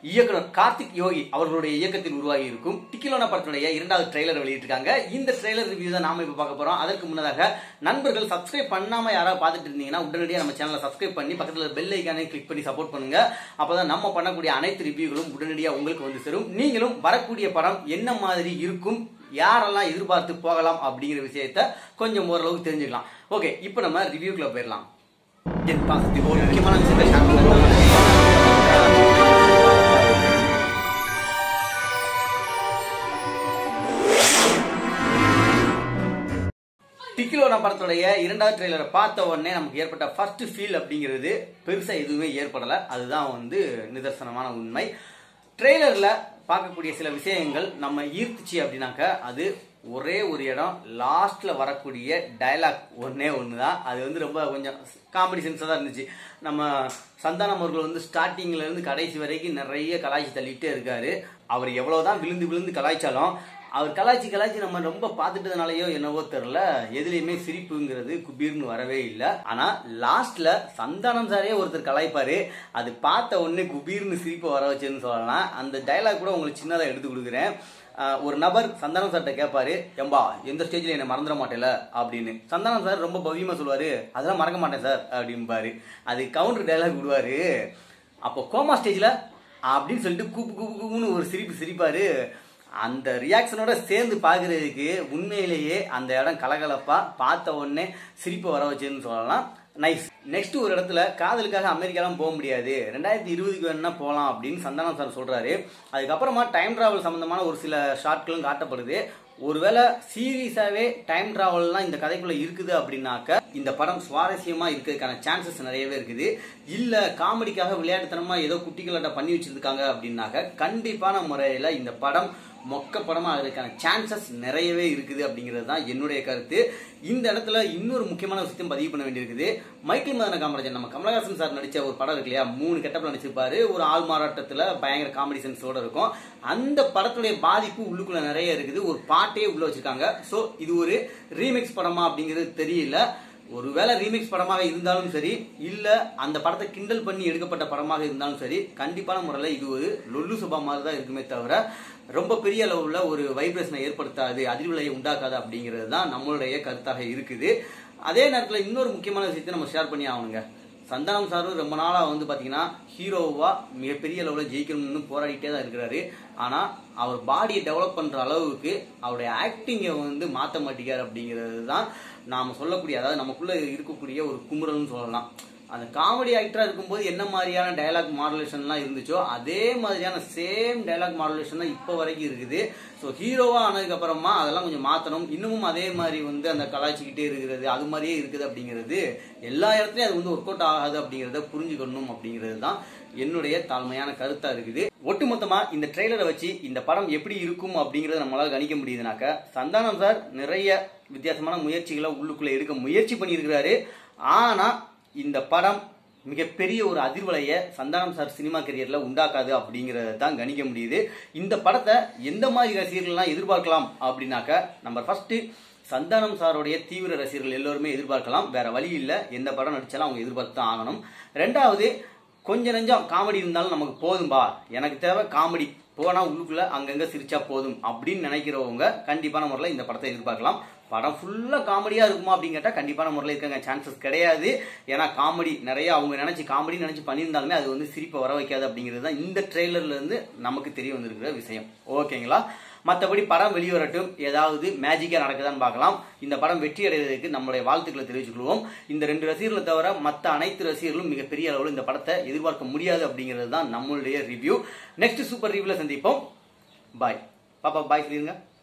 இயக்குனர் கார்த்திக் யோகி அவர்களுடைய இயக்கத்தில் உருவாகி இருக்கும் டிக்கிலோனா படத்துடைய இரண்டாவது ட்ரெய்லர் வெளியிட்டிருக்காங்க இந்த ட்ரெய்லர் ரிவ்யூ தான் நாம இப்ப பார்க்க போறோம் அதற்கு முன்னதாக நண்பர்கள் சப்ஸ்கிரைப் பண்ணாம யாராவது பார்த்துட்டு இருந்தீங்கன்னா உடனடியாக நம்ம சேனலை சப்ஸ்கிரைப் பண்ணி பக்கத்துல பெல் ஐக்கானே கிளிக் பண்ணி சப்போர்ட் பண்ணுங்க அப்பதான் நம்ம பண்ணக்கூடிய அனைத்து ரிவ்யூகளும் உடனடியாக உங்களுக்கு வந்து சேரும் நீங்களும் வரக்கூடிய படம் என்ன மாதிரி இருக்கும் யாரெல்லாம் எதிர்பார்த்து போகலாம் அப்படிங்கிற விஷயத்த கொஞ்சம் ஓரளவுக்கு தெரிஞ்சுக்கலாம் ஓகே இப்போ நம்ம ரிவ்யூக்குள்ள போயிடலாம் என் பாசத்துக்கு ஒரு முக்கியமான விஷயத்தை ஷேர் பண்ண டிக்கிலோனா படத்துடைய இரண்டாவது ட்ரெய்லரை பார்த்த உடனே நமக்கு ஏற்பட்ட ஃபர்ஸ்ட் ஃபீல் அப்படிங்கிறது பெருசா எதுவுமே ஏற்படல அதுதான் வந்து நிதர்சனமான உண்மை ட்ரெய்லர்ல பார்க்கக்கூடிய சில விஷயங்கள் நம்ம ஈர்த்துச்சு அப்படின்னாக்க அது ஒரே ஒரு இடம் லாஸ்ட்ல வரக்கூடிய டயலாக் ஒன்னே ஒன்று தான் அது வந்து ரொம்ப கொஞ்சம் காமெடி சென்ஸாக தான் இருந்துச்சு நம்ம சந்தானம் அவர்கள் வந்து ஸ்டார்டிங்ல இருந்து கடைசி வரைக்கும் நிறைய கலாய்ச்சி தள்ளிட்டே இருக்காரு அவர் எவ்வளவுதான் விழுந்து விழுந்து கலாய்ச்சாலும் அவர் கலாய்ச்சி கலாய்ச்சி நம்ம ரொம்ப பார்த்துட்டதுனாலயோ என்னவோ தெரியல எதுலையுமே சிரிப்புங்கிறது குபீர்னு வரவே இல்லை ஆனா லாஸ்ட்ல சந்தானம் சாரே ஒருத்தர் கலாய்ப்பாரு அது பார்த்த உடனே குபீர்னு சிரிப்பு வர வச்சுன்னு சொல்லலாம் அந்த டைலாக் கூட உங்களுக்கு சின்னதாக எடுத்து கொடுக்குறேன் ஆஹ் ஒரு நபர் சந்தானம் சார்கிட்ட கேட்பாரு எம்பா எந்த ஸ்டேஜ்ல என்ன மறந்துட மாட்டேல அப்படின்னு சந்தானம் சார் ரொம்ப பவியமா சொல்லுவாரு அதெல்லாம் மறக்க மாட்டேன் சார் அப்படிம்பாரு அது கவுண்டர் டைலாக் விடுவாரு அப்போ கோமா ஸ்டேஜ்ல அப்படின்னு சொல்லிட்டு கூப்பு கூப்பு கூப்புன்னு ஒரு சிரிப்பு சிரிப்பாரு அந்த ரியாக்ஷனோட சேர்ந்து பார்க்கறதுக்கு உண்மையிலேயே அந்த இடம் கலகலப்பா பார்த்த உடனே சிரிப்பு வர வச்சுன்னு சொல்லலாம் நைஸ் நெக்ஸ்ட் ஒரு இடத்துல காதலுக்காக அமெரிக்காலாம் போக முடியாது ரெண்டாயிரத்தி இருபதுக்கு வேணா போகலாம் அப்படின்னு சந்தானம் சார் சொல்றாரு அதுக்கப்புறமா டைம் டிராவல் சம்பந்தமான ஒரு சில ஷார்ட்களும் காட்டப்படுது ஒருவேளை சீரியஸாவே டைம் டிராவல்லாம் இந்த கதைக்குள்ள இருக்குது அப்படின்னாக்க இந்த படம் சுவாரஸ்யமா இருக்கிறதுக்கான சான்சஸ் நிறையவே இருக்குது இல்ல காமெடிக்காக விளையாட்டுத்தனமா ஏதோ குட்டிகளாட்ட பண்ணி வச்சிருக்காங்க அப்படின்னாக்க கண்டிப்பான முறையில இந்த படம் மொக்க படமா அதுக்கான சான்சஸ் நிறையவே இருக்குது அப்படிங்கிறது தான் என்னுடைய கருத்து இந்த இடத்துல இன்னொரு முக்கியமான விஷயத்தையும் பதிவு பண்ண வேண்டியிருக்குது மைக்கேல் மதன காமராஜன் நம்ம கமலஹாசன் சார் நடிச்ச ஒரு படம் இருக்கு இல்லையா மூணு கெட்டப்ல நடிச்சிருப்பாரு ஒரு ஆள் மாறாட்டத்துல பயங்கர காமெடி சென்ஸோட இருக்கும் அந்த படத்துடைய பாதிப்பு உள்ளுக்குள்ள நிறைய இருக்குது ஒரு பாட்டையே உள்ள வச்சிருக்காங்க சோ இது ஒரு ரீமிக்ஸ் படமா அப்படிங்கிறது தெரியல ஒருவேளை ரீமிக்ஸ் படமாக இருந்தாலும் சரி இல்ல அந்த படத்தை கிண்டல் பண்ணி எடுக்கப்பட்ட படமாக இருந்தாலும் சரி கண்டிப்பான முறையில் இது ஒரு லொல்லு சுபா மாதிரி தான் இருக்குமே தவிர ரொம்ப பெரிய அளவுல ஒரு வைப்ரேஷனை ஏற்படுத்தாது அதிர்வலையை உண்டாக்காது அப்படிங்கிறது தான் நம்மளுடைய கருத்தாக இருக்குது அதே நேரத்தில் இன்னொரு முக்கியமான விஷயத்தை நம்ம ஷேர் பண்ணி ஆகணுங்க சந்தானம் சாரும் ரொம்ப நாளா வந்து பாத்தீங்கன்னா ஹீரோவா மிகப்பெரிய அளவுல ஜெயிக்கணும்னு போராடிட்டே தான் இருக்கிறாரு ஆனா அவர் பாடியை டெவலப் பண்ற அளவுக்கு அவருடைய ஆக்டிங்கை வந்து மாத்த மாட்டேங்காரு அப்படிங்கிறது தான் நாம சொல்லக்கூடிய அதாவது நமக்குள்ள இருக்கக்கூடிய ஒரு குமுறல்னு சொல்லலாம் அந்த காமெடி ஆக்டரா இருக்கும்போது என்ன மாதிரியான டயலாக் மாடுலேஷன்லாம் இருந்துச்சோ அதே மாதிரியான சேம் டயலாக் மாடுலேஷன் தான் இப்போ வரைக்கும் இருக்குது ஸோ ஹீரோவா ஆனதுக்கு அப்புறமா அதெல்லாம் கொஞ்சம் மாத்தணும் இன்னமும் அதே மாதிரி வந்து அந்த கலாய்ச்சிக்கிட்டே இருக்கிறது அது மாதிரியே இருக்குது அப்படிங்கிறது எல்லா இடத்துலயும் அது வந்து ஒர்க் அவுட் ஆகாது அப்படிங்கிறத புரிஞ்சுக்கணும் அப்படிங்கிறது தான் என்னுடைய தாழ்மையான கருத்தா இருக்குது ஒட்டுமொத்தமா இந்த ட்ரெய்லரை வச்சு இந்த படம் எப்படி இருக்கும் அப்படிங்கறத நம்மளால கணிக்க முடியுதுனாக்க சந்தானம் சார் நிறைய வித்தியாசமான முயற்சிகளை உள்ளுக்குள்ள எடுக்க முயற்சி பண்ணியிருக்கிறாரு ஆனா இந்த படம் மிகப்பெரிய ஒரு அதிர்வலைய சந்தானம் சார் சினிமா கரியர்ல உண்டாக்காது அப்படிங்கறத தான் கணிக்க முடியுது இந்த படத்தை எந்த மாதிரி ரசிகர்கள்லாம் எதிர்பார்க்கலாம் அப்படின்னாக்க நம்பர் ஃபர்ஸ்ட் சந்தானம் சாருடைய தீவிர ரசிகர்கள் எல்லோருமே எதிர்பார்க்கலாம் வேற வழி இல்ல எந்த படம் நடிச்சாலும் அவங்க எதிர்பார்த்து தான் ஆகணும் ரெண்டாவது கொஞ்ச நெஞ்சம் காமெடி இருந்தாலும் நமக்கு போதும்பா எனக்கு தேவை காமெடி போனா உள்ளுக்குள்ள அங்கங்க சிரிச்சா போதும் அப்படின்னு நினைக்கிறவங்க கண்டிப்பான முறையில் இந்த படத்தை எதிர்பார்க்கலாம் படம் ஃபுல்லா காமெடியா இருக்குமா அப்படின்னு கேட்டா கண்டிப்பான முறையில் இருக்காங்க சான்சஸ் கிடையாது ஏன்னா காமெடி நிறைய அவங்க நினைச்சு காமெடி நினைச்சு பண்ணியிருந்தாலுமே அது வந்து சிரிப்பை வர வைக்காது அப்படிங்கிறது தான் இந்த ட்ரெய்லர்ல இருந்து நமக்கு தெரிய வந்திருக்கிற விஷயம் ஓகேங்களா மற்றபடி படம் வெளிவரட்டும் ஏதாவது மேஜிக்கா நடக்குதான்னு பார்க்கலாம் இந்த படம் வெற்றி அடைவதற்கு நம்மளுடைய வாழ்த்துக்களை தெரிவிச்சுக்கொள்வோம் இந்த ரெண்டு ரசிகர்களை தவிர மற்ற அனைத்து ரசிகர்களும் மிகப்பெரிய அளவில் இந்த படத்தை எதிர்பார்க்க முடியாது அப்படிங்கிறது தான் நம்மளுடைய ரிவ்யூ நெக்ஸ்ட் சூப்பர் ரிவ்யூல சந்திப்போம் பாய் பாப்பா பாய் சொல்லிருங்க